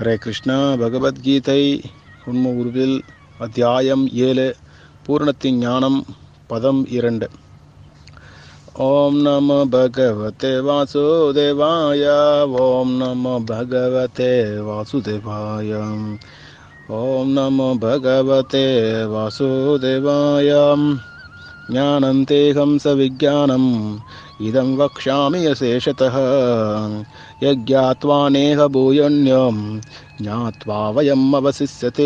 ஹரே கிருஷ்ணா பகவத்கீதை உண்ம உருவில் அத்தியாயம் ஏழு பூரணத்தின் ஞானம் பதம் இரண்டு ஓம் நம பகவதே வாசுதேவாய ஓம் நம பகவதே வாசுதேவாய ஓம் நம பகவதே வாசுதேவாய ज्ञानं तेऽहं सविज्ञानम् इदं वक्ष्यामि यशेषतः यज्ञात्वा नेह भूयण्यं ज्ञात्वा वयम् अवशिष्यते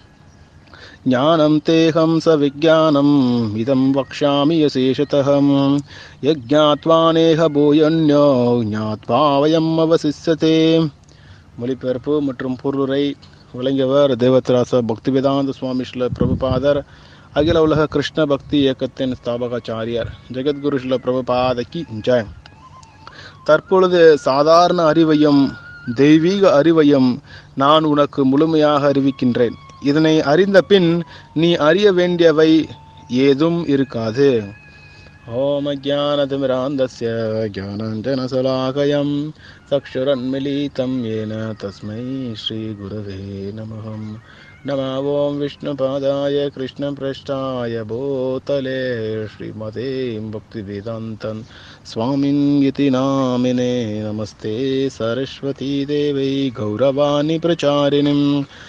ज्ञानं तेऽहं सविज्ञानम् इदं वक्ष्यामि यशेषतः यज्ञात्वा नेह भूयण्यो ज्ञात्वा वयम् அவசிஷ்யதே மொழிபெயர்ப்பு மற்றும் பொருளுரை விளங்கியவர் தேவத்ராச பக்திவேதாந்த சுவாமி ஸ்ரீல பிரபுபாதர் அகில உலக கிருஷ்ண பக்தி இயக்கத்தின் ஸ்தாபகாச்சாரியர் ஜெகத்குரு ஸ்ரீல பிரபுபாதகி ஜெய் தற்பொழுது சாதாரண அறிவையும் தெய்வீக அறிவையும் நான் உனக்கு முழுமையாக அறிவிக்கின்றேன் இதனை அறிந்த பின் நீ அறிய வேண்டியவை ஏதும் இருக்காது ஓம் அஜானதிமிராந்தஸ்ய ஜானஞ்சனசலாகயம் சக்ஷுரன்மிலிதம் ஏன தஸ்மை ஸ்ரீ குரவே நமகம் नमः ॐ विष्णुपादाय कृष्णपृष्ठाय भूतले श्रीमते भक्तिवेदान्तं स्वामिन् इति नामिने नमस्ते सरस्वतीदेवै गौरवाणि प्रचारिणीं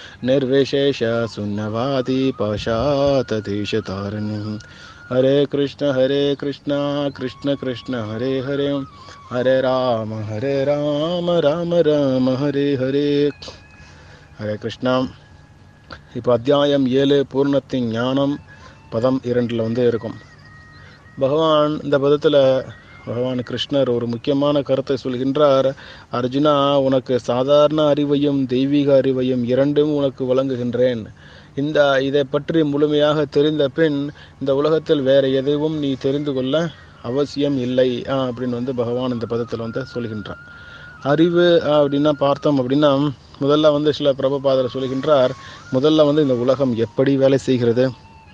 निर्विशेषशून्यवादी पाशातदेशतारिणीं हरे कृष्ण हरे कृष्ण कृष्ण कृष्ण हरे हरे हरे राम हरे राम राम राम हरे हरे हरे कृष्णा இப்போ அத்தியாயம் ஏழு பூர்ணத்தின் ஞானம் பதம் இரண்டில் வந்து இருக்கும் பகவான் இந்த பதத்தில் பகவான் கிருஷ்ணர் ஒரு முக்கியமான கருத்தை சொல்கின்றார் அர்ஜுனா உனக்கு சாதாரண அறிவையும் தெய்வீக அறிவையும் இரண்டும் உனக்கு வழங்குகின்றேன் இந்த இதை பற்றி முழுமையாக தெரிந்த பின் இந்த உலகத்தில் வேற எதுவும் நீ தெரிந்து கொள்ள அவசியம் இல்லை அப்படின்னு வந்து பகவான் இந்த பதத்தில் வந்து சொல்கின்றான் அறிவு அப்படின்னா பார்த்தோம் அப்படின்னா முதல்ல வந்து சில பிரபுபாதர் சொல்கின்றார் முதல்ல வந்து இந்த உலகம் எப்படி வேலை செய்கிறது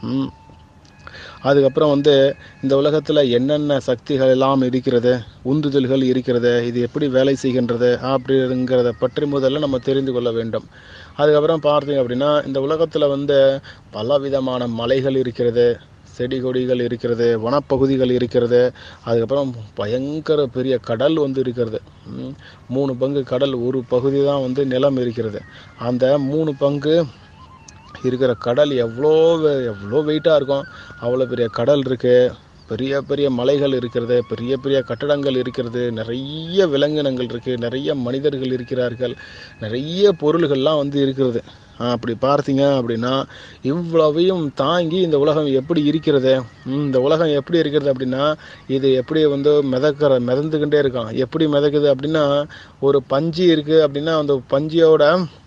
அதுக்கப்புறம் வந்து இந்த உலகத்தில் என்னென்ன சக்திகள் எல்லாம் இருக்கிறது உந்துதல்கள் இருக்கிறது இது எப்படி வேலை செய்கின்றது அப்படிங்கிறத பற்றி முதல்ல நம்ம தெரிந்து கொள்ள வேண்டும் அதுக்கப்புறம் பார்த்தீங்க அப்படின்னா இந்த உலகத்தில் வந்து பல விதமான மலைகள் இருக்கிறது செடி கொடிகள் இருக்கிறது வனப்பகுதிகள் இருக்கிறது அதுக்கப்புறம் பயங்கர பெரிய கடல் வந்து இருக்கிறது மூணு பங்கு கடல் ஒரு பகுதி தான் வந்து நிலம் இருக்கிறது அந்த மூணு பங்கு இருக்கிற கடல் எவ்வளோ எவ்வளோ வெயிட்டாக இருக்கும் அவ்வளோ பெரிய கடல் இருக்குது பெரிய பெரிய மலைகள் இருக்கிறது பெரிய பெரிய கட்டடங்கள் இருக்கிறது நிறைய விலங்கினங்கள் இருக்குது நிறைய மனிதர்கள் இருக்கிறார்கள் நிறைய பொருள்கள்லாம் வந்து இருக்கிறது அப்படி பார்த்தீங்க அப்படின்னா இவ்வளவையும் தாங்கி இந்த உலகம் எப்படி இருக்கிறது இந்த உலகம் எப்படி இருக்கிறது அப்படின்னா இது எப்படி வந்து மிதக்கிற மிதந்துக்கிட்டே இருக்கான் எப்படி மிதக்குது அப்படின்னா ஒரு பஞ்சு இருக்குது அப்படின்னா அந்த பஞ்சியோட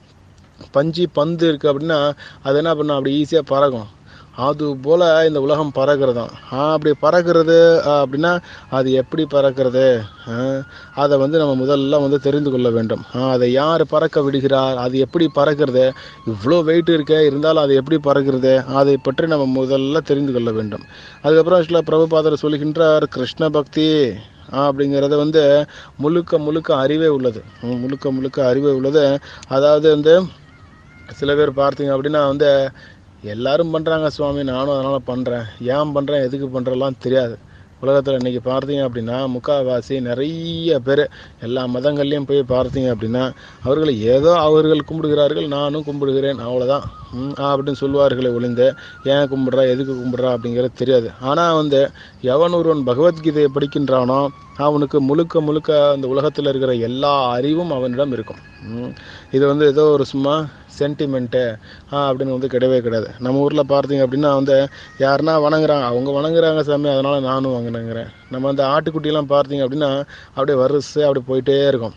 பஞ்சு பந்து இருக்குது அப்படின்னா அது என்ன பண்ணும் அப்படி ஈஸியாக பறக்கும் அது போல் இந்த உலகம் பறக்கிறதாம் அப்படி பறக்கிறது அப்படின்னா அது எப்படி பறக்கிறது அதை வந்து நம்ம முதல்ல வந்து தெரிந்து கொள்ள வேண்டும் அதை யார் பறக்க விடுகிறார் அது எப்படி பறக்கிறது இவ்வளோ வெயிட் இருக்க இருந்தாலும் அது எப்படி பறக்கிறது அதை பற்றி நம்ம முதல்ல தெரிந்து கொள்ள வேண்டும் அதுக்கப்புறம் சில பிரபுபாதர் சொல்கின்றார் கிருஷ்ண பக்தி அப்படிங்கிறது வந்து முழுக்க முழுக்க அறிவே உள்ளது முழுக்க முழுக்க அறிவே உள்ளது அதாவது வந்து சில பேர் பார்த்தீங்க அப்படின்னா வந்து எல்லாரும் பண்ணுறாங்க சுவாமி நானும் அதனால் பண்ணுறேன் ஏன் பண்ணுறேன் எதுக்கு பண்ணுறலாம் தெரியாது உலகத்தில் இன்றைக்கி பார்த்தீங்க அப்படின்னா முக்கால்வாசி நிறைய பேர் எல்லா மதங்கள்லேயும் போய் பார்த்தீங்க அப்படின்னா அவர்களை ஏதோ அவர்கள் கும்பிடுகிறார்கள் நானும் கும்பிடுகிறேன் அவ்வளோதான் அப்படின்னு சொல்லுவார்களே ஒளிந்து ஏன் கும்பிட்றா எதுக்கு கும்பிட்றா அப்படிங்கிறது தெரியாது ஆனால் வந்து எவன் ஒருவன் பகவத்கீதையை படிக்கின்றானோ அவனுக்கு முழுக்க முழுக்க அந்த உலகத்தில் இருக்கிற எல்லா அறிவும் அவனிடம் இருக்கும் இது வந்து ஏதோ ஒரு சும்மா சென்டிமெண்ட்டு அப்படின்னு வந்து கிடையவே கிடையாது நம்ம ஊரில் பார்த்தீங்க அப்படின்னா வந்து யாருன்னா வணங்குறாங்க அவங்க வணங்குறாங்க சாமி அதனால் நானும் வாங்கினேங்கிறேன் நம்ம அந்த ஆட்டுக்குட்டியெல்லாம் பார்த்தீங்க அப்படின்னா அப்படியே வரிசை அப்படி போயிட்டே இருக்கும்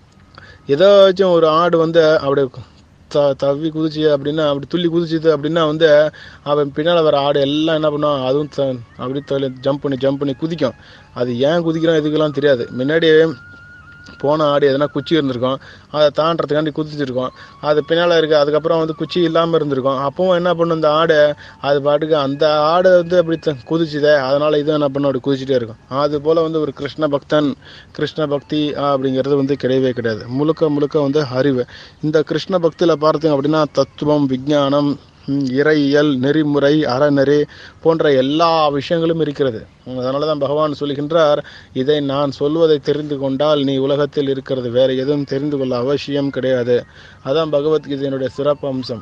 ஏதாச்சும் ஒரு ஆடு வந்து அப்படியே த தவி குதிச்சு அப்படின்னா அப்படி துள்ளி குதிச்சுது அப்படின்னா வந்து அவன் பின்னால் வர ஆடு எல்லாம் என்ன பண்ணுவான் அதுவும் த அப்படி தள்ளி ஜம்ப் பண்ணி ஜம்ப் பண்ணி குதிக்கும் அது ஏன் குதிக்கிறான் இதுக்கெல்லாம் தெரியாது முன்னாடி போன ஆடு எதனா குச்சி இருந்திருக்கும் அதை தாண்டறதுக்காண்டி குதிச்சிருக்கும் அது பின்னால் இருக்குது அதுக்கப்புறம் வந்து குச்சி இல்லாமல் இருந்திருக்கும் அப்பவும் என்ன பண்ணும் இந்த ஆடு அது பாட்டுக்கு அந்த ஆடு வந்து அப்படி த- குதிச்சுதே அதனால் இதுவும் என்ன பண்ணும் அப்படி குதிச்சுட்டே இருக்கும் அது போல் வந்து ஒரு கிருஷ்ண பக்தன் கிருஷ்ண பக்தி அப்படிங்கிறது வந்து கிடையவே கிடையாது முழுக்க முழுக்க வந்து அறிவு இந்த கிருஷ்ண பக்தியில் பார்த்தீங்க அப்படின்னா தத்துவம் விஞ்ஞானம் ம், இறையியல் நெறிமுறை அறநெறி போன்ற எல்லா விஷயங்களும் இருக்கிறது அதனால தான் பகவான் சொல்கின்றார் இதை நான் சொல்வதை தெரிந்து கொண்டால் நீ உலகத்தில் இருக்கிறது வேற எதுவும் தெரிந்து கொள்ள அவசியம் கிடையாது அதான் பகவத்கீதையினுடைய சிறப்பு அம்சம்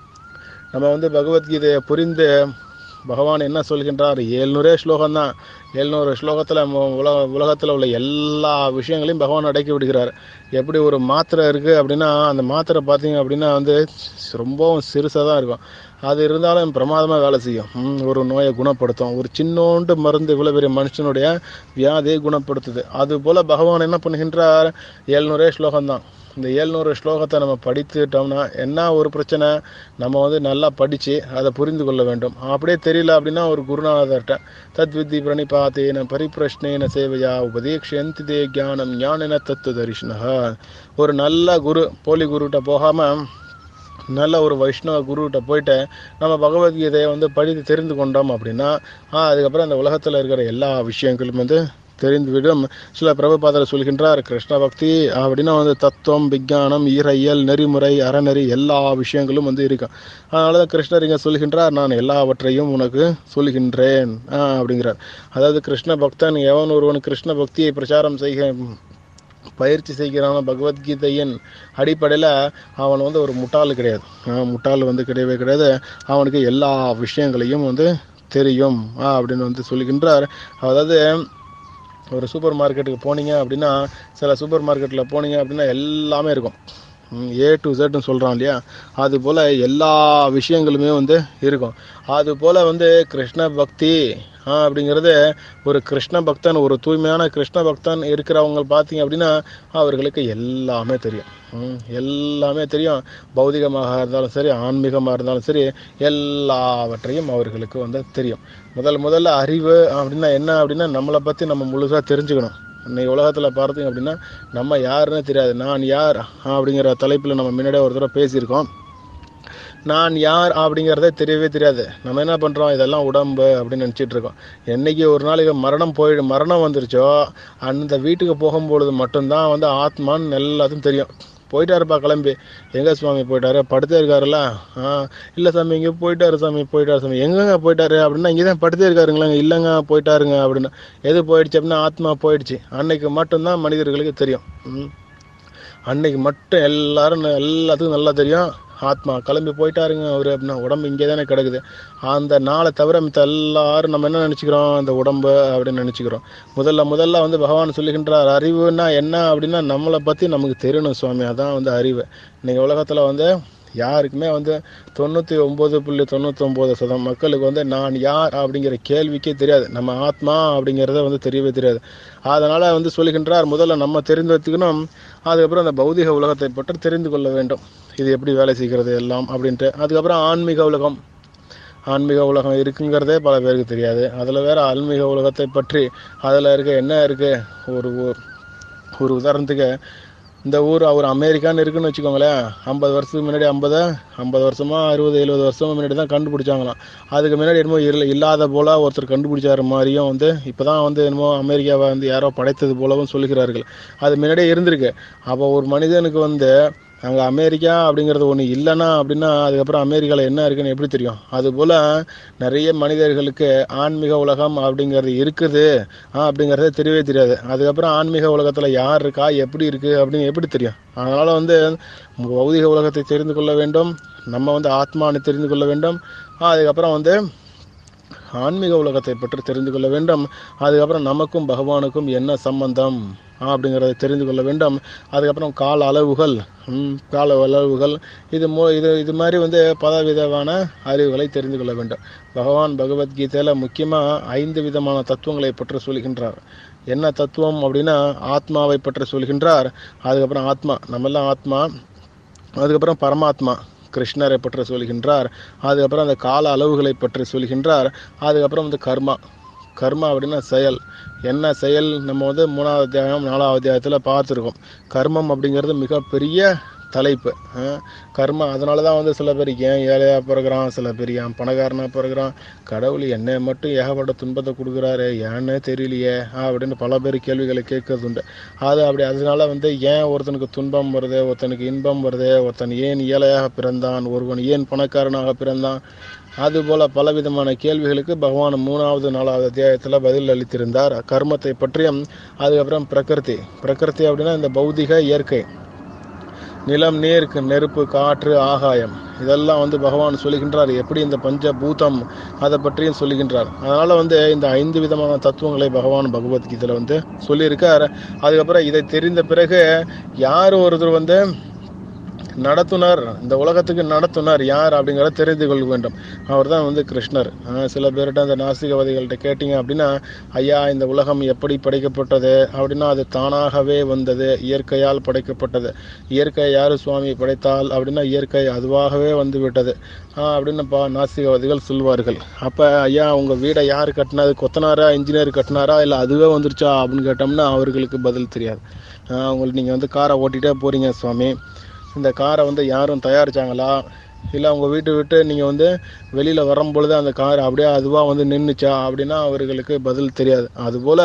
நம்ம வந்து பகவத்கீதையை புரிந்து பகவான் என்ன சொல்கின்றார் ஏழ்நூறே ஸ்லோகம் தான் எழுநூறு ஸ்லோகத்தில் உலக உலகத்தில் உள்ள எல்லா விஷயங்களையும் பகவான் அடக்கி விடுகிறார் எப்படி ஒரு மாத்திரை இருக்குது அப்படின்னா அந்த மாத்திரை பார்த்தீங்க அப்படின்னா வந்து ரொம்பவும் சிறுசாக தான் இருக்கும் அது இருந்தாலும் பிரமாதமாக வேலை செய்யும் ம், ஒரு நோயை குணப்படுத்தும் ஒரு சின்னோண்டு மருந்து இவ்வளோ பெரிய மனுஷனுடைய வியாதியை குணப்படுத்துது அதுபோல் பகவான் என்ன பண்ணுகின்றார் ஏழ்நூறே ஸ்லோகம் தான் இந்த ஏழ்நூறு ஸ்லோகத்தை நம்ம படித்துட்டோம்னா என்ன ஒரு பிரச்சனை நம்ம வந்து நல்லா படித்து அதை புரிந்து கொள்ள வேண்டும் அப்படியே தெரியல அப்படின்னா ஒரு குருநாதர்கிட்ட தத்வித்தி பிரணிபாத்தேன பரிப்பிரஷ்னேன சேவையா உபதீக்ஷந்தி தே ஞானம் ஞானின தத்துவ தரிசனஹ ஒரு நல்ல குரு போலி குருகிட்ட போகாமல் நல்ல ஒரு வைஷ்ணவ குருகிட்ட போயிட்டு நம்ம பகவத்கீதையை வந்து படித்து தெரிந்து கொண்டோம் அப்படின்னா ஆ, அதுக்கப்புறம் அந்த உலகத்தில் இருக்கிற எல்லா விஷயங்களும் வந்து தெரிந்துவிடும் சில பிரபுபாதர் சொல்கின்றார் கிருஷ்ண பக்தி அப்படின்னா வந்து தத்துவம் விஞ்ஞானம் ஈரையல் நெறிமுறை அறநெறி எல்லா விஷயங்களும் வந்து இருக்கும் அதனால தான் கிருஷ்ணர் இங்கே சொல்கின்றார் நான் எல்லாவற்றையும் உனக்கு சொல்கின்றேன் ஆ, அப்படிங்கிறார் அதாவது கிருஷ்ண பக்தன் எவன் ஒருவன் கிருஷ்ண பக்தியை பிரச்சாரம் செய்க பயிற்சி செய்கிறான பகவத்கீதையின் அடிப்படையில் அவன் வந்து ஒரு முட்டாள் கிடையாது ஆஹ் முட்டாள் வந்து கிடையவே கிடையாது அவனுக்கு எல்லா விஷயங்களையும் வந்து தெரியும் ஆஹ் அப்படின்னு வந்து சொல்லுகின்றார் அதாவது ஒரு சூப்பர் மார்க்கெட்டுக்கு போனீங்க அப்படின்னா சில சூப்பர் மார்க்கெட்டில் போனீங்க அப்படின்னா எல்லாமே இருக்கும் ஏ டு Z சொல்கிறான் இல்லையா அது போல் எல்லா விஷயங்களுமே வந்து இருக்கும் அது போல் வந்து கிருஷ்ண பக்தி ஆ, அப்படிங்கிறது ஒரு கிருஷ்ண பக்தன் ஒரு தூய்மையான கிருஷ்ண பக்தன் இருக்கிறவங்க பார்த்தீங்க அப்படின்னா அவர்களுக்கு எல்லாமே தெரியும் ம், எல்லாமே தெரியும் பௌதிகமாக இருந்தாலும் சரி ஆன்மீகமாக இருந்தாலும் சரி எல்லாவற்றையும் அவர்களுக்கு வந்து தெரியும் முதல் முதல்ல அறிவு அப்படின்னா என்ன அப்படின்னா நம்மளை பற்றி நம்ம முழுசாக தெரிஞ்சுக்கணும் இன்னைக்கு உலகத்தில் பார்த்தீங்க அப்படின்னா நம்ம யாருன்னு தெரியாது நான் யார் அப்படிங்கிற தலைப்பில் நம்ம முன்னாடியே ஒரு தடவை பேசியிருக்கோம் நான் யார் அப்படிங்கிறதே தெரியவே தெரியாது நம்ம என்ன பண்ணுறோம் இதெல்லாம் உடம்பு அப்படின்னு நினச்சிட்டு இருக்கோம் என்னைக்கு ஒரு நாளைக்கு மரணம் போயிடு மரணம் வந்துருச்சோ அந்த வீட்டுக்கு போகும்பொழுது மட்டும்தான் வந்து ஆத்மான்னு எல்லாத்தையும் தெரியும் போயிட்டாருப்பா கிளம்பி எங்க சுவாமி போயிட்டாரு படுத்தே இருக்காருல்ல ஆ இல்லை சாமி இங்கே போயிட்டாரு சாமி போயிட்டாரு சாமி எங்கங்க போயிட்டாரு அப்படின்னா இங்கே தான் படுத்தே இருக்காருங்களா இல்லைங்க போயிட்டாருங்க அப்படின்னு எது போயிடுச்சு அப்படின்னா ஆத்மா போயிடுச்சு அன்னைக்கு மட்டும்தான் மனிதர்களுக்கு தெரியும் ம். அன்னைக்கு மட்டும் எல்லாரும் ந- எல்லாத்துக்கும் நல்லா தெரியும் ஆத்மா கிளம்பி போயிட்டாருங்க அவரு அப்படின்னா உடம்பு இங்கே தானே கிடக்குது அந்த நாளை தவிர மித்த எல்லாரும் நம்ம என்ன நினச்சிக்கிறோம் அந்த உடம்பு அப்படின்னு நினச்சிக்கிறோம் முதல்ல முதல்ல வந்து பகவான் சொல்லுகின்றார் அறிவுன்னா என்ன அப்படின்னா நம்மளை பற்றி நமக்கு தெரியணும் சுவாமி அதான் வந்து அறிவு இன்னைக்கு உலகத்தில் வந்து யாருக்குமே வந்து தொண்ணூற்றி ஒம்பது புள்ளி தொண்ணூத்தொம்பது சதம் மக்களுக்கு வந்து நான் யார் அப்படிங்கிற கேள்விக்கே தெரியாது நம்ம ஆத்மா அப்படிங்கிறத வந்து தெரியவே தெரியாது அதனால் வந்து சொல்லுகின்றார் முதல்ல நம்ம தெரிந்து வச்சுக்கணும் அதுக்கப்புறம் அந்த பௌதிக உலகத்தை பற்றி தெரிந்து கொள்ள வேண்டும் இது எப்படி வேலை செய்கிறது எல்லாம் அப்படின்ட்டு அதுக்கப்புறம் ஆன்மீக உலகம் ஆன்மீக உலகம் இருக்குங்கிறதே பல பேருக்கு தெரியாது அதில் வேற ஆன்மீக உலகத்தை பற்றி அதில் இருக்க என்ன இருக்கு ஒரு ஊர் ஒரு உதாரணத்துக்கு இந்த ஊர் அவர் அமெரிக்கான்னு இருக்குன்னு வச்சுக்கோங்களேன் ஐம்பது வருஷத்துக்கு முன்னாடி ஐம்பது ஐம்பது வருஷமா அறுபது எழுபது வருஷமா முன்னாடி தான் கண்டுபிடிச்சாங்களாம் அதுக்கு முன்னாடி என்னமோ இல்ல இல்லாத போல ஒருத்தர் கண்டுபிடிச்சாரு மாதிரியும் வந்து இப்போதான் வந்து என்னமோ அமெரிக்காவை வந்து யாரோ படைத்தது போலவும் சொல்லுகிறார்கள் அது முன்னாடியே இருந்திருக்கு அப்போ ஒரு மனிதனுக்கு வந்து அங்கே அமெரிக்கா அப்படிங்கிறது ஒன்று இல்லைன்னா அப்படின்னா அதுக்கப்புறம் அமெரிக்காவில் என்ன இருக்குன்னு எப்படி தெரியும் அதுபோல் நிறைய மனிதர்களுக்கு ஆன்மீக உலகம் அப்படிங்கிறது இருக்குது ஆ, அப்படிங்கிறதே தெரியவே தெரியாது அதுக்கப்புறம் ஆன்மீக உலகத்தில் யார் இருக்கா எப்படி இருக்குது அப்படின்னு எப்படி தெரியும் அதனால் வந்து பௌதிக உலகத்தை தெரிந்து கொள்ள வேண்டும் நம்ம வந்து ஆத்மானை தெரிந்து கொள்ள வேண்டும் அதுக்கப்புறம் வந்து ஆன்மீக உலகத்தை பற்றி தெரிந்து கொள்ள வேண்டும் அதுக்கப்புறம் நமக்கும் பகவானுக்கும் என்ன சம்பந்தம் அப்படிங்கிறத தெரிந்து கொள்ள வேண்டும் அதுக்கப்புறம் கால அளவுகள் ம், கால அளவுகள் இது மூ இது இது மாதிரி வந்து பலவிதமான அறிவுகளை தெரிந்து கொள்ள வேண்டும் பகவான் பகவத்கீதையில் முக்கியமாக ஐந்து விதமான தத்துவங்களை பற்றி சொல்கின்றார் என்ன தத்துவம் அப்படின்னா ஆத்மாவை பற்றி சொல்கின்றார் அதுக்கப்புறம் ஆத்மா நம்மெல்லாம் ஆத்மா அதுக்கப்புறம் பரமாத்மா கிருஷ்ணரை பற்றி சொல்கின்றார் அதுக்கப்புறம் அந்த கால அளவுகளை பற்றி சொல்கின்றார் அதுக்கப்புறம் வந்து கர்மா கர்மா அப்படின்னா செயல் என்ன செயல் நம்ம வந்து மூணாவது அத்தியாயம் நாலாவது அத்தியாயத்தில் பார்த்துருக்கோம் கர்மம் அப்படிங்கிறது மிகப்பெரிய தலைப்பு அஹ் கர்மா அதனால தான் வந்து சில பேர் ஏன் ஏழையாக பிறகுறான் சில பேர் ஏன் பணக்காரனாக பிறகுறான் கடவுள் என்னை மட்டும் ஏகப்பட்ட துன்பத்தை கொடுக்குறாரு ஏன்னு தெரியலையே அப்படின்னு பல பேர் கேள்விகளை கேட்கறது உண்டு அது அப்படி அதனால வந்து ஏன் ஒருத்தனுக்கு துன்பம் வருது ஒருத்தனுக்கு இன்பம் வருது ஒருத்தன் ஏன் ஏழையாக பிறந்தான் ஒருவன் ஏன் பணக்காரனாக பிறந்தான் அதுபோல பலவிதமான கேள்விகளுக்கு பகவான் மூணாவது நாலாவது அத்தியாயத்தில் பதில் அளித்திருந்தார் கர்மத்தை பற்றியும் அதுக்கப்புறம் பிரகிருதி பிரகிருதி அப்படின்னா இந்த பௌதிக இயற்கை நிலம் நீர் நெருப்பு காற்று ஆகாயம் இதெல்லாம் வந்து பகவான் சொல்லுகின்றார் எப்படி இந்த பஞ்ச பூதம் அதை பற்றியும் சொல்லுகின்றார் அதனால வந்து இந்த ஐந்து விதமான தத்துவங்களை பகவான் பகவத்கீதையில வந்து சொல்லியிருக்கார் அதுக்கப்புறம் இதை தெரிந்த பிறகு யார் ஒருத்தர் வந்து நடத்துனர் இந்த உலகத்துக்கு நடத்துனர் யார் அப்படிங்கிறத தெரிந்து கொள்ள வேண்டும் அவர் தான் வந்து கிருஷ்ணர் ஆஹ் சில பேர்கிட்ட அந்த நாஸ்திகவாதிகள்கிட்ட கேட்டிங்க அப்படின்னா ஐயா இந்த உலகம் எப்படி படைக்கப்பட்டது அப்படின்னா அது தானாகவே வந்தது இயற்கையால் படைக்கப்பட்டது இயற்கை யார் சுவாமி படைத்தால் அப்படின்னா இயற்கை அதுவாகவே வந்து விட்டது ஆஹ் அப்படின்னு பா நாஸ்திகவாதிகள் சொல்வார்கள் அப்போ ஐயா உங்கள் வீடை யார் கட்டினது கொத்தனாரா இன்ஜினியர் கட்டினாரா இல்லை அதுவே வந்துருச்சா அப்படின்னு கேட்டோம்னா அவர்களுக்கு பதில் தெரியாது ஆஹ் உங்களுக்கு நீங்கள் வந்து காரை ஓட்டிகிட்டே போகிறீங்க சுவாமி இந்த காரை வந்து யாரும் தயாரிச்சாங்களா இல்லை அவங்க வீட்டை விட்டு நீங்கள் வந்து வெளியில் வரும்பொழுது அந்த கார் அப்படியே அதுவாக வந்து நின்றுச்சா அப்படின்னா அவர்களுக்கு பதில் தெரியாது அதுபோல்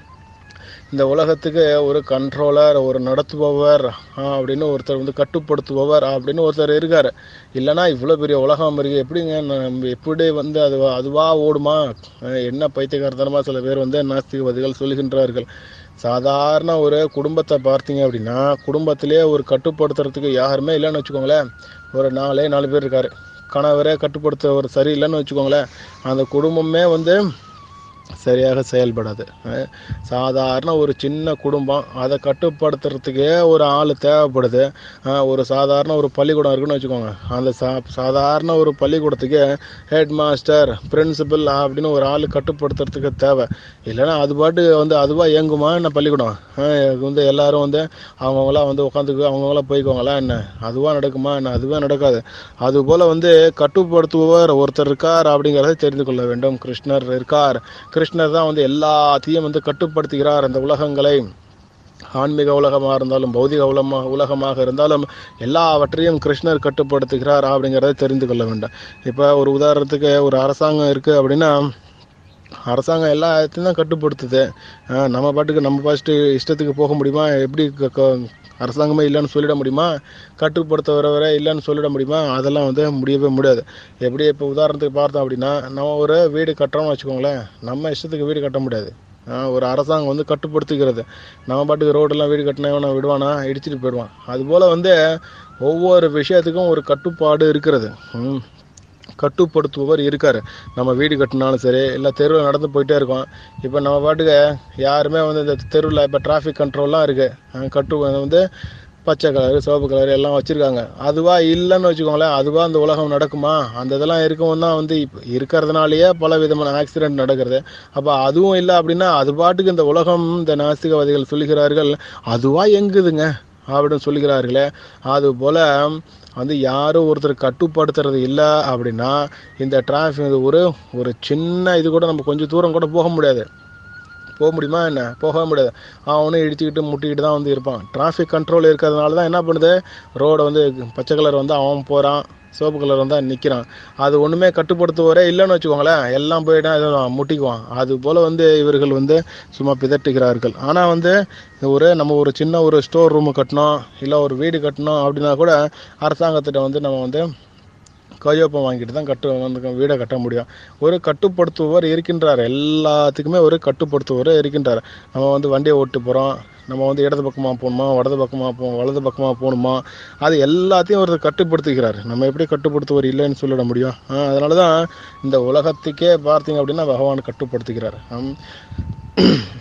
இந்த உலகத்துக்கு ஒரு கண்ட்ரோலர் ஒரு நடத்துபவர் ஆ, அப்படின்னு ஒருத்தர் வந்து கட்டுப்படுத்துபவர் அப்படின்னு ஒருத்தர் இருக்கார் இல்லைன்னா இவ்வளோ பெரிய உலகம் இருக்கு எப்படிங்க நம்ம எப்படி வந்து அது அதுவாக ஓடுமா அஹ் என்ன பைத்தியகாரத்தனமாக சில பேர் வந்து நாஸ்திகவாதிகள் சொல்லுகின்றார்கள் சாதாரண ஒரு குடும்பத்தை பார்த்தீங்க அப்படின்னா குடும்பத்திலே ஒரு கட்டுப்படுத்துறதுக்கு யாருமே இல்லைன்னு வச்சுக்கோங்களேன் ஒரு நாலே நாலு பேர் இருக்காரு கணவரே கட்டுப்படுத்த ஒரு சரியில்லைன்னு வச்சுக்கோங்களேன் அந்த குடும்பமே வந்து சரியாக செயல்படாது அஹ் சாதாரண ஒரு சின்ன குடும்பம் அதை கட்டுப்படுத்துறதுக்கே ஒரு ஆள் தேவைப்படுது அஹ் ஒரு சாதாரண ஒரு பள்ளிக்கூடம் இருக்குன்னு வச்சுக்கோங்க அந்த சா சாதாரண ஒரு பள்ளிக்கூடத்துக்கு ஹெட் மாஸ்டர் பிரின்சிபல் அப்படின்னு ஒரு ஆள் கட்டுப்படுத்துறதுக்கு தேவை இல்லைன்னா அது பாட்டு வந்து அதுவாக இயங்குமா என்ன பள்ளிக்கூடம் அஹ் வந்து எல்லாரும் வந்து அவங்கவுங்களாம் வந்து உட்காந்துக்கு அவங்கவுங்களாம் போய்க்குவாங்களா என்ன அதுவாக நடக்குமா என்ன அதுவே நடக்காது அதுபோல் வந்து கட்டுப்படுத்துபவர் ஒருத்தர் இருக்கார் அப்படிங்கிறத தெரிந்து கொள்ள வேண்டும் கிருஷ்ணர் இருக்கார் கிருஷ்ணர் தான் வந்து எல்லாத்தையும் வந்து கட்டுப்படுத்துகிறார் அந்த உலகங்களை ஆன்மீக உலகமாக இருந்தாலும் பௌதிக உலகமாக உலகமாக இருந்தாலும் எல்லாவற்றையும் கிருஷ்ணர் கட்டுப்படுத்துகிறார் அப்படிங்கிறத தெரிந்து கொள்ள வேண்டும் இப்போ ஒரு உதாரணத்துக்கு ஒரு அரசாங்கம் இருக்குது அப்படின்னா அரசாங்கம் எல்லாத்தையும் தான் கட்டுப்படுத்துது ஆஹ் நம்ம பாட்டுக்கு நம்ம ஃபஸ்ட்டு இஷ்டத்துக்கு போக முடியுமா எப்படி க- க- அரசாங்கமே இல்லைன்னு சொல்லிட முடியுமா கட்டுப்படுத்த வர வர இல்லைன்னு சொல்லிட முடியுமா அதெல்லாம் வந்து முடியவே முடியாது எப்படி இப்போ உதாரணத்துக்கு பார்த்தோம் அப்படின்னா நம்ம ஒரு வீடு கட்டுறோம்னு வச்சுக்கோங்களேன் நம்ம இஷ்டத்துக்கு வீடு கட்ட முடியாது ஆஹ் ஒரு அரசாங்கம் வந்து கட்டுப்படுத்துகிறது நம்ம பாட்டுக்கு ரோடெல்லாம் வீடு கட்டினா இவனை விடுவானா இடிச்சிட்டு போயிடுவான் அதுபோல் வந்து ஒவ்வொரு விஷயத்துக்கும் ஒரு கட்டுப்பாடு இருக்கிறது ம். கட்டுப்படுத்துபவர் இருக்கார் நம்ம வீடு கட்டினாலும் சரி இல்லை தெருவில் நடந்து போயிட்டே இருக்கோம் இப்போ நம்ம பாட்டுக்கு யாருமே வந்து இந்த தெருவில் இப்போ டிராஃபிக் கண்ட்ரோல்லாம் இருக்குது கட்டு வந்து பச்சை கலர் சிவப்பு கலர் எல்லாம் வச்சுருக்காங்க அதுவாக இல்லைன்னு வச்சுக்கோங்களேன் அதுவாக அந்த உலகம் நடக்குமா அந்த இதெல்லாம் இருக்கவும் தான் வந்து இப்போ இருக்கிறதுனாலயே பல விதமான ஆக்சிடென்ட் நடக்கிறது அப்போ அதுவும் இல்லை அப்படின்னா அது பாட்டுக்கு இந்த உலகம் இந்த நாஸ்திகவாதிகள் சொல்லுகிறார்கள் அதுவாக எங்குதுங்க அப்படின்னு சொல்லுகிறார்களே அது போல் வந்து யாரும் ஒருத்தர் கட்டுப்படுத்துறது இல்லை அப்படின்னா இந்த டிராஃபிக் ஒரு ஒரு சின்ன இது கூட நம்ம கொஞ்சம் தூரம் கூட போக முடியாது போக முடியுமா என்ன போக முடியாது அவனும் இடிச்சுக்கிட்டு முட்டிக்கிட்டு தான் வந்து இருப்பான் டிராஃபிக் கண்ட்ரோல் இருக்கிறதுனால தான் என்ன பண்ணுது ரோடை வந்து பச்சை கலர் வந்து அவன் போகிறான் சிவப்பு கலர் வந்தால் நிற்கிறான் அது ஒன்றுமே கட்டுப்படுத்துவரே இல்லைன்னு வச்சுக்கோங்களேன் எல்லாம் போயிட்டா ஏதோ முட்டிக்குவான் அது போல் வந்து இவர்கள் வந்து சும்மா பிதட்டுகிறார்கள் ஆனால் வந்து ஒரு நம்ம ஒரு சின்ன ஒரு ஸ்டோர் ரூம் கட்டணும் இல்லை ஒரு வீடு கட்டணும் அப்படின்னா கூட அரசாங்கத்திட்ட வந்து நம்ம வந்து கையொப்பம் வாங்கிட்டு தான் கட்டு வந்து வீடை கட்ட முடியும் ஒரு கட்டுப்படுத்துபவர் இருக்கின்றார் எல்லாத்துக்குமே ஒரு கட்டுப்படுத்துபவர் இருக்கின்றார் நம்ம வந்து வண்டியை ஓட்டு போகிறோம் நம்ம வந்து இடது பக்கமாக போகணுமா வலது பக்கமாக போ வலது பக்கமாக போகணுமா அது எல்லாத்தையும் ஒருத்தர் கட்டுப்படுத்துகிறார் நம்ம எப்படி கட்டுப்படுத்துவர் இல்லைன்னு சொல்லிட முடியும் ஆ, அதனால தான் இந்த உலகத்துக்கே பார்த்தீங்க அப்படின்னா பகவான் கட்டுப்படுத்துகிறார் ஆம்.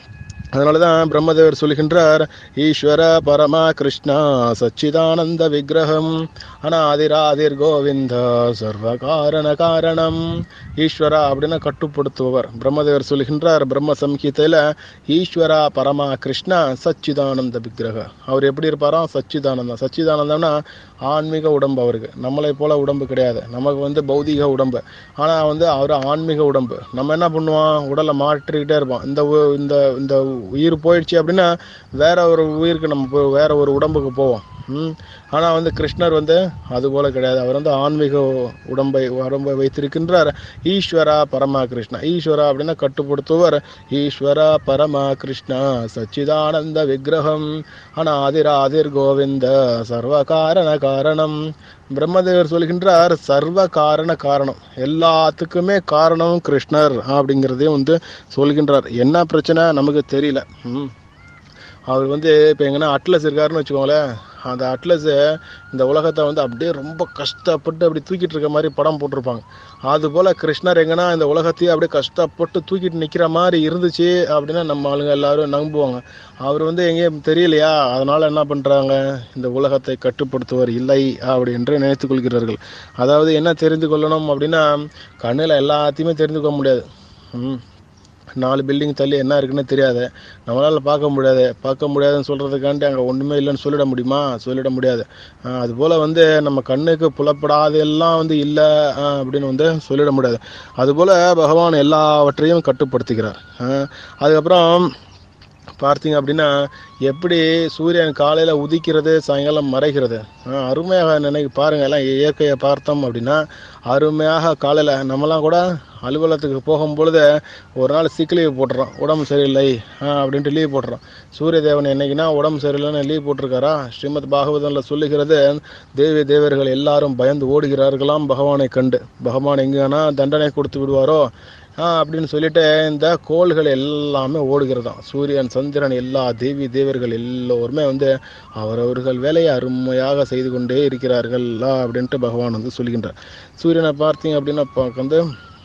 அதனால தான் பிரம்மதேவர் சொல்கின்றார் ஈஸ்வர பரமா கிருஷ்ணா சச்சிதானந்த விக்கிரகம் அனாதிராதிர் கோவிந்த சர்வ காரண காரணம் ஈஸ்வரா அப்படின்னா கட்டுப்படுத்துபவர் பிரம்மதேவர் சொல்கின்றார் பிரம்ம சம்ஹீதையில் ஈஸ்வரா பரமா கிருஷ்ணா சச்சிதானந்த விக்கிரக அவர் எப்படி இருப்பாராம் சச்சிதானந்தம் சச்சிதானந்தம்னா ஆன்மீக உடம்பு அவருக்கு நம்மளை போல உடம்பு கிடையாது நமக்கு வந்து பௌதிக உடம்பு ஆனால் வந்து அவர் ஆன்மீக உடம்பு நம்ம என்ன பண்ணுவோம் உடலை மாற்றிக்கிட்டே இருப்போம் இந்த உ- இந்த இந்த உயிர் போயிடுச்சு அப்படின்னா வேற ஒரு உயிருக்கு நம்ம போ- வேற ஒரு உடம்புக்கு போவோம் ம் ஆனால் வந்து கிருஷ்ணர் வந்து அது போல கிடையாது அவர் வந்து ஆன்மீக உடம்பை உடம்பை வைத்திருக்கின்றார் ஈஸ்வரா பரமா கிருஷ்ணா ஈஸ்வரா அப்படின்னா கட்டுப்படுத்துவர் ஈஸ்வரா பரமா கிருஷ்ணா சச்சிதானந்த விக்கிரகம் அனாதிராதிர் கோவிந்த சர்வ காரண காரணம் பிரம்மதேவர் சொல்கின்றார் சர்வ காரண காரணம் எல்லாத்துக்குமே காரணம் கிருஷ்ணர் அப்படிங்கிறதையும் வந்து சொல்கின்றார் என்ன பிரச்சனை நமக்கு தெரியல ம் அவர் வந்து இப்போ எங்கன்னா அட்லஸ் இருக்காருன்னு வச்சுக்கோங்களேன் அந்த அட்லஸு இந்த உலகத்தை வந்து அப்படியே ரொம்ப கஷ்டப்பட்டு அப்படி தூக்கிட்டு இருக்க மாதிரி படம் போட்டிருப்பாங்க அதுபோல் கிருஷ்ணர் எங்கன்னா இந்த உலகத்தையே அப்படியே கஷ்டப்பட்டு தூக்கிட்டு நிற்கிற மாதிரி இருந்துச்சு அப்படின்னா நம்ம ஆளுங்க எல்லாரும் நம்புவாங்க அவர் வந்து எங்கேயும் தெரியலையா அதனால் என்ன பண்ணுறாங்க இந்த உலகத்தை கட்டுப்படுத்துவர் இல்லை அப்படி என்று நினைத்துக் கொள்கிறார்கள் அதாவது என்ன தெரிந்து கொள்ளணும் அப்படின்னா கண்ணில் எல்லாத்தையுமே தெரிந்து கொள்ள முடியாது ம் நாலு பில்டிங் தள்ளி என்ன இருக்குன்னு தெரியாது நம்மளால் பார்க்க முடியாது பார்க்க முடியாதுன்னு சொல்கிறதுக்காண்டி அங்கே ஒன்றுமே இல்லைன்னு சொல்லிட முடியுமா சொல்லிட முடியாது ஆஹ் அதுபோல் வந்து நம்ம கண்ணுக்கு புலப்படாத எல்லாம் வந்து இல்லை அப்படின்னு வந்து சொல்லிட முடியாது அதுபோல் பகவான் எல்லாவற்றையும் கட்டுப்படுத்துகிறார் ஆஹ் அதுக்கப்புறம் பார்த்தீங்க அப்படின்னா எப்படி சூரியன் காலையில் உதிக்கிறது சாயங்காலம் மறைகிறது ஆஹ் அருமையாக நினைக்க பாருங்க எல்லாம் இயற்கையை பார்த்தோம் அப்படின்னா அருமையாக காலையில் நம்மலாம் கூட அலுவலகத்துக்கு போகும்பொழுது ஒரு நாள் சிக் லீவ் போட்டுறோம் உடம்பு சரியில்லை ஆஹ் அப்படின்ட்டு லீவ் போட்டுறோம் சூரிய தேவன் என்னைக்குன்னா உடம்பு சரியில்லைன்னு லீவ் போட்டிருக்காரா ஸ்ரீமத் பாகவதனில் சொல்லுகிறது தேவி தேவர்கள் எல்லாரும் பயந்து ஓடுகிறார்களாம் பகவானை கண்டு பகவான் எங்கன்னா தண்டனை கொடுத்து விடுவாரோ ஆ, அப்படின்னு சொல்லிட்டு இந்த கோள்கள் எல்லாமே ஓடுகிறதாம் சூரியன் சந்திரன் எல்லா தேவி தேவர்கள் எல்லோருமே வந்து அவரவர்கள் வேலையை அருமையாக செய்து கொண்டே இருக்கிறார்கள் ஆ, அப்படின்ட்டு பகவான் வந்து சொல்கின்றார் சூரியனை பார்த்தீங்க அப்படின்னா பா- வந்து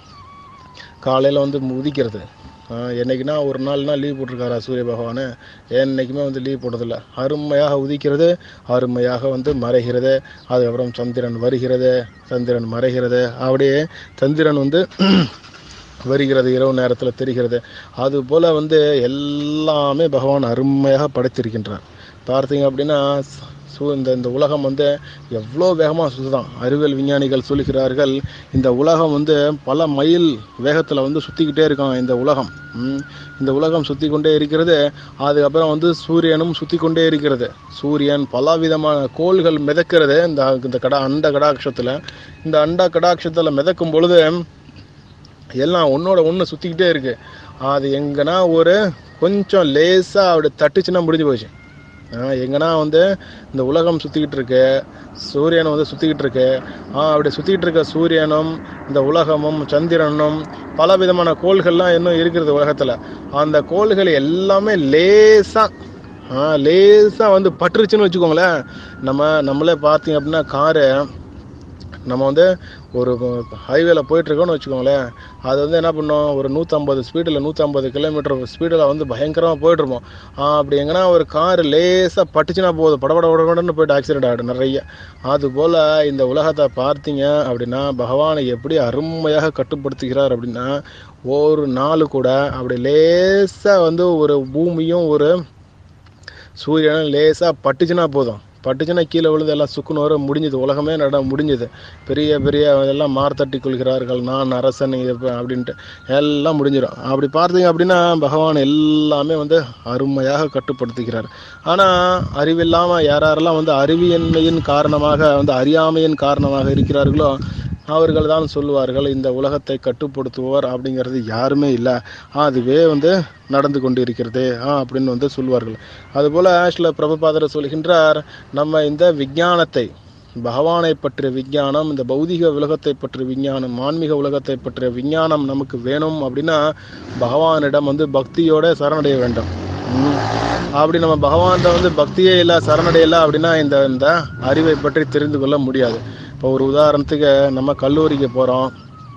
காலையில் வந்து உதிக்கிறது ஆ, என்னைக்குன்னா ஒரு நாள்னா லீவ் போட்டிருக்காரா சூரிய பகவான் என்னைக்குமே வந்து லீவ் போட்டதில்ல அருமையாக உதிக்கிறது அருமையாக வந்து மறைகிறது அதுக்கப்புறம் சந்திரன் வருகிறது சந்திரன் மறைகிறது அப்படியே சந்திரன் வந்து வருகிறது இரவு நேரத்தில் தெரிகிறது அதுபோல் வந்து எல்லாமே பகவான் அருமையாக படைத்திருக்கின்றார் பார்த்தீங்க அப்படின்னா ச- சு இந்த இந்த உலகம் வந்து எவ்வளோ வேகமாக சுற்றுதான் அறிவியல் விஞ்ஞானிகள் சொல்கிறார்கள் இந்த உலகம் வந்து பல மைல் வேகத்தில் வந்து சுற்றிக்கிட்டே இருக்கான் இந்த உலகம் ம். இந்த உலகம் சுற்றி கொண்டே இருக்கிறது அதுக்கப்புறம் வந்து சூரியனும் சுற்றி கொண்டே இருக்கிறது சூரியன் பல விதமான கோள்கள் மிதக்கிறது இந்த இந்த கடா அண்ட கடாட்சத்தில் இந்த அண்ட கடாட்சத்தில் மிதக்கும் பொழுது எல்லாம் ஒன்றோட ஒன்று சுற்றிக்கிட்டே இருக்கு அது எங்கன்னா ஒரு கொஞ்சம் லேசாக அப்படி தட்டுச்சுன்னா முடிஞ்சு போச்சு ஆ, எங்கன்னா வந்து இந்த உலகம் சுற்றிக்கிட்டு இருக்கு சூரியன் வந்து சுற்றிக்கிட்டு இருக்கு ஆ, அப்படி சுற்றிக்கிட்டு இருக்க சூரியனும் இந்த உலகமும் சந்திரனும் பல விதமான கோள்கள்லாம் இன்னும் இருக்கிறது உலகத்தில் அந்த கோள்கள் எல்லாமே லேசாக லேசாக வந்து பட்டுருச்சுன்னு வச்சுக்கோங்களேன் நம்ம நம்மளே பார்த்தீங்க அப்படின்னா காரு நம்ம வந்து ஒரு ஹைவேல போயிட்டுருக்கோம்னு வச்சுக்கோங்களேன் அது வந்து என்ன பண்ணோம் ஒரு நூற்றம்பது ஸ்பீடில் நூற்றம்பது கிலோமீட்டர் ஸ்பீடில் வந்து பயங்கரமாக போயிட்டுருப்போம் அப்படி எங்கன்னா ஒரு கார் லேசாக பட்டுச்சுன்னா போதும் படபட படபடன்னு போயிட்டு ஆக்சிடென்ட் ஆகிடும் நிறைய அதுபோல் இந்த உலகத்தை பார்த்தீங்க அப்படின்னா பகவானை எப்படி அருமையாக கட்டுப்படுத்துகிறார் அப்படின்னா ஒரு நாள் கூட அப்படி லேசாக வந்து ஒரு பூமியும் ஒரு சூரியனும் லேசாக பட்டுச்சுன்னா போதும் பட்டுச்சுன்னா கீழே விழுந்து எல்லாம் சுக்குன்னு வர முடிஞ்சது உலகமே நட முடிஞ்சது பெரிய பெரிய எல்லாம் மார்த்தட்டி கொள்கிறார்கள் நான் அரசன் இது ப- அப்படின்ட்டு எல்லாம் முடிஞ்சிடும் அப்படி பார்த்தீங்க அப்படின்னா பகவான் எல்லாமே வந்து அருமையாக கட்டுப்படுத்துகிறார் ஆனால் அறிவில்லாமல் யார் யாரெல்லாம் வந்து அறிவியன்மையின் காரணமாக வந்து அறியாமையின் காரணமாக இருக்கிறார்களோ அவர்கள் தான் சொல்லுவார்கள் இந்த உலகத்தை கட்டுப்படுத்துவார் அப்படிங்கிறது யாருமே இல்லை அதுவே வந்து நடந்து கொண்டு இருக்கிறது ஆ அப்படின்னு வந்து சொல்லுவார்கள் அதுபோல் சில பிரபுபாதர் சொல்கின்றார் நம்ம இந்த விஞ்ஞானத்தை பகவானை பற்றிய விஞ்ஞானம் இந்த பௌதிக உலகத்தை பற்றிய விஞ்ஞானம் ஆன்மீக உலகத்தை பற்றிய விஞ்ஞானம் நமக்கு வேணும் அப்படின்னா பகவானிடம் வந்து பக்தியோட சரணடைய வேண்டும் ம். அப்படி நம்ம பகவான்கிட்ட வந்து பக்தியே இல்லை சரணடையல அப்படின்னா இந்த இந்த அறிவை பற்றி தெரிந்து கொள்ள முடியாது இப்போ ஒரு உதாரணத்துக்கு நம்ம கல்லூரிக்கு போகிறோம்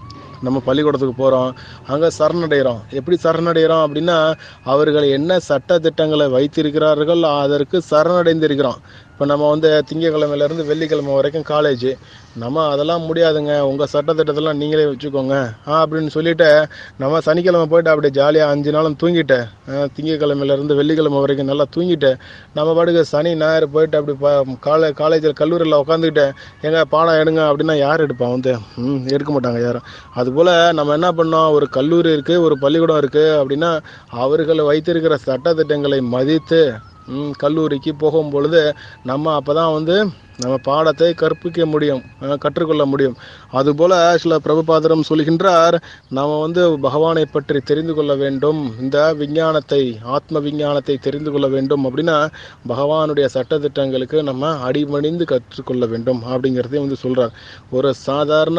நம்ம பள்ளிக்கூடத்துக்கு போகிறோம் அங்கே சரணடைகிறோம் எப்படி சரணடைகிறோம் அப்படின்னா அவர்கள் என்ன சட்ட திட்டங்களை வைத்திருக்கிறார்கள் அதற்கு சரணடைந்திருக்கிறோம் இப்போ நம்ம வந்து திங்கக்கிழமையிலேருந்து வெள்ளிக்கிழமை வரைக்கும் காலேஜ் நம்ம அதெல்லாம் முடியாதுங்க உங்கள் சட்டத்திட்டத்தெல்லாம் நீங்களே வச்சுக்கோங்க ஆ அப்படின்னு சொல்லிட்டு நம்ம சனிக்கிழமை போயிட்டு அப்படியே ஜாலியாக அஞ்சு நாளும் தூங்கிட்டு ஆ, திங்கக்கிழமையிலேருந்து வெள்ளிக்கிழமை வரைக்கும் நல்லா தூங்கிட்டு நம்ம பாட்டுக்கு சனி ஞாயிறு போயிட்டு அப்படி ப காலே காலேஜில் கல்லூரியில் உட்காந்துக்கிட்டு எங்க பாடம் எடுங்க அப்படின்னா யார் எடுப்பா வந்து ம் எடுக்க மாட்டாங்க யாரும் அதுபோல் நம்ம என்ன பண்ணோம் ஒரு கல்லூரி இருக்குது ஒரு பள்ளிக்கூடம் இருக்குது அப்படின்னா அவர்கள் வைத்திருக்கிற சட்டத்திட்டங்களை மதித்து ம், கல்லூரிக்கு போகும் பொழுது நம்ம அப்போ தான் வந்து நம்ம பாடத்தை கற்பிக்க முடியும் அஹ், கற்றுக்கொள்ள முடியும் அதுபோல் சில பிரபுபாதரம் சொல்கின்றார் நாம் வந்து பகவானை பற்றி தெரிந்து கொள்ள வேண்டும் இந்த விஞ்ஞானத்தை ஆத்ம விஞ்ஞானத்தை தெரிந்து கொள்ள வேண்டும் அப்படின்னா பகவானுடைய சட்டத்திட்டங்களுக்கு நம்ம அடிமணிந்து கற்றுக்கொள்ள வேண்டும் அப்படிங்கிறதையும் வந்து சொல்கிறார் ஒரு சாதாரண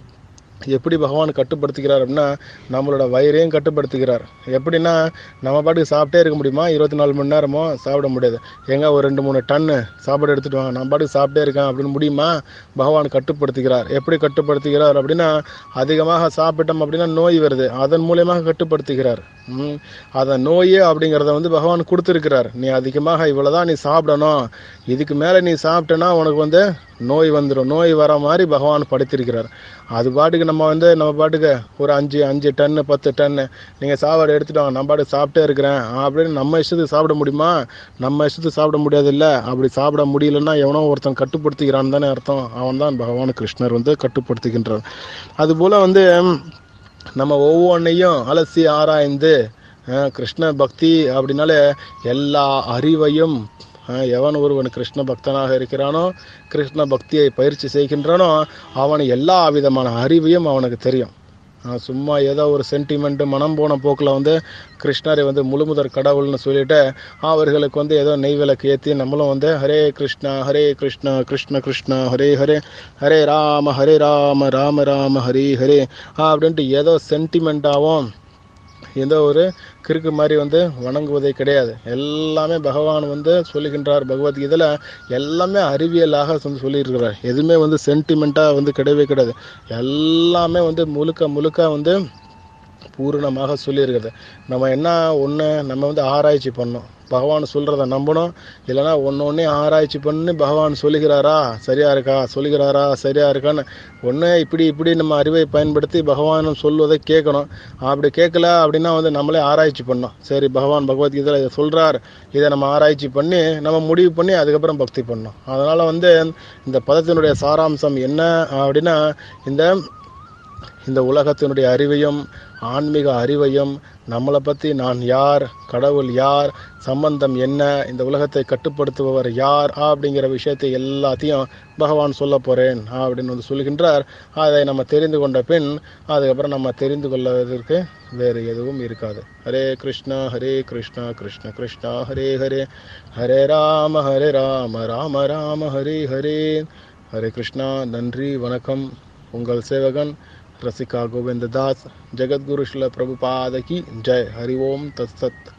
எப்படி பகவான் கட்டுப்படுத்துகிறார் அப்படின்னா நம்மளோட வயிறையும் கட்டுப்படுத்துகிறார் எப்படின்னா நம்ம பாட்டுக்கு சாப்பிட்டே இருக்க முடியுமா இருபத்தி நாலு மணி நேரமோ சாப்பிட முடியாது எங்க ஒரு ரெண்டு மூணு டன்னு சாப்பாடு எடுத்துட்டு வாங்க நான் பாட்டுக்கு சாப்பிட்டே இருக்கேன் அப்படின்னு முடியுமா பகவான் கட்டுப்படுத்துகிறார் எப்படி கட்டுப்படுத்துகிறார் அப்படின்னா அதிகமாக சாப்பிட்டோம் அப்படின்னா நோய் வருது அதன் மூலியமாக கட்டுப்படுத்துகிறார் ம், அந்த நோய் அப்படிங்கிறத வந்து பகவான் கொடுத்துருக்கிறார் நீ அதிகமாக இவ்வளவுதான் நீ சாப்பிடணும் இதுக்கு மேலே நீ சாப்பிட்டேன்னா உனக்கு வந்து நோய் வந்துடும் நோய் வர மாதிரி பகவான் படுத்திருக்கிறார் அது பாட்டுக்கு நம்ம வந்து நம்ம பாட்டுக்கு ஒரு அஞ்சு அஞ்சு டன்னு பத்து டன்னு நீங்கள் சாப்பாடு எடுத்துட்டு வாங்க நான் பாட்டுக்கு சாப்பிட்டே இருக்கிறேன் அப்படின்னு நம்ம இஷ்டத்துக்கு சாப்பிட முடியுமா நம்ம இஷ்டத்துக்கு சாப்பிட முடியாது இல்லை அப்படி சாப்பிட முடியலன்னா எவனோ ஒருத்தன் கட்டுப்படுத்துகிறான்னு தானே அர்த்தம் அவன் தான் பகவான் கிருஷ்ணர் வந்து கட்டுப்படுத்துகின்றார் அதுபோல் வந்து நம்ம ஒவ்வொன்றையும் அலசி ஆராய்ந்து அஹ், கிருஷ்ண பக்தி அப்படின்னாலே எல்லா அறிவையும் அஹ், எவன் ஒருவன் கிருஷ்ண பக்தனாக இருக்கிறானோ கிருஷ்ண பக்தியை பயிற்சி செய்கின்றானோ அவன் எல்லா விதமான அறிவையும் அவனுக்கு தெரியும் அஹ், சும்மா ஏதோ ஒரு சென்டிமெண்ட் மனம் போன போக்கில் வந்து கிருஷ்ணரை வந்து முழுமுதற் கடவுள்னு சொல்லிட்டு அவர்களுக்கு வந்து ஏதோ நெய் விளக்கு ஏற்றி நம்மளும் வந்து ஹரே கிருஷ்ணா ஹரே கிருஷ்ணா கிருஷ்ண கிருஷ்ணா ஹரே ஹரே ஹரே ராம ஹரே ராம ராம ராம ஹரே ஹரே அப்படின்ட்டு ஏதோ சென்டிமெண்ட்டாகவும் ஏதோ ஒரு கிறுக்கு மாதிரி வந்து வணங்குவதே கிடையாது எல்லாமே பகவான் வந்து சொல்லுகின்றார் பகவத்கீதையில் எல்லாமே அறிவியலாக வந்து சொல்லியிருக்கிறார் எதுவுமே வந்து சென்டிமெண்ட்டாக வந்து கிடையவே கிடையாது எல்லாமே வந்து முழுக்க முழுக்க வந்து பூரணமாக சொல்லியிருக்கிறது நம்ம என்ன ஒன்று நம்ம வந்து ஆராய்ச்சி பண்ணோம் பகவான் சொல்கிறத நம்பணும் இல்லைன்னா ஒன்று ஒன்றே ஆராய்ச்சி பண்ணி பகவான் சொல்லுகிறாரா சரியா இருக்கா சொல்லுகிறாரா சரியா இருக்கான்னு ஒன்று இப்படி இப்படி நம்ம அறிவை பயன்படுத்தி பகவான் சொல்வதை கேட்கணும் அப்படி கேட்கல அப்படின்னா வந்து நம்மளே ஆராய்ச்சி பண்ணோம் சரி பகவான் பகவத்கீதையில் இதை சொல்கிறார் இதை நம்ம ஆராய்ச்சி பண்ணி நம்ம முடிவு பண்ணி அதுக்கப்புறம் பக்தி பண்ணோம் அதனால் வந்து இந்த பதத்தினுடைய சாராம்சம் என்ன அப்படின்னா இந்த இந்த உலகத்தினுடைய அறிவையும் ஆன்மீக அறிவையும் நம்மளை பற்றி நான் யார் கடவுள் யார் சம்பந்தம் என்ன இந்த உலகத்தை கட்டுப்படுத்துபவர் யார் அப்படிங்கிற விஷயத்தை எல்லாத்தையும் பகவான் சொல்ல போகிறேன் அப்படின்னு வந்து சொல்கின்றார் அதை நம்ம தெரிந்து கொண்ட பின் அதுக்கப்புறம் நம்ம தெரிந்து கொள்வதற்கு வேறு எதுவும் இருக்காது ஹரே கிருஷ்ணா ஹரே கிருஷ்ணா கிருஷ்ண கிருஷ்ணா ஹரே ஹரே ஹரே ராம ஹரே ராம ராம ராம ஹரே ஹரே ஹரே கிருஷ்ணா நன்றி வணக்கம் உங்கள் சேவகன் रसिका गोविंद दास जगत गुरु शिल प्रभुपाद की जय हरि ओम तत्सत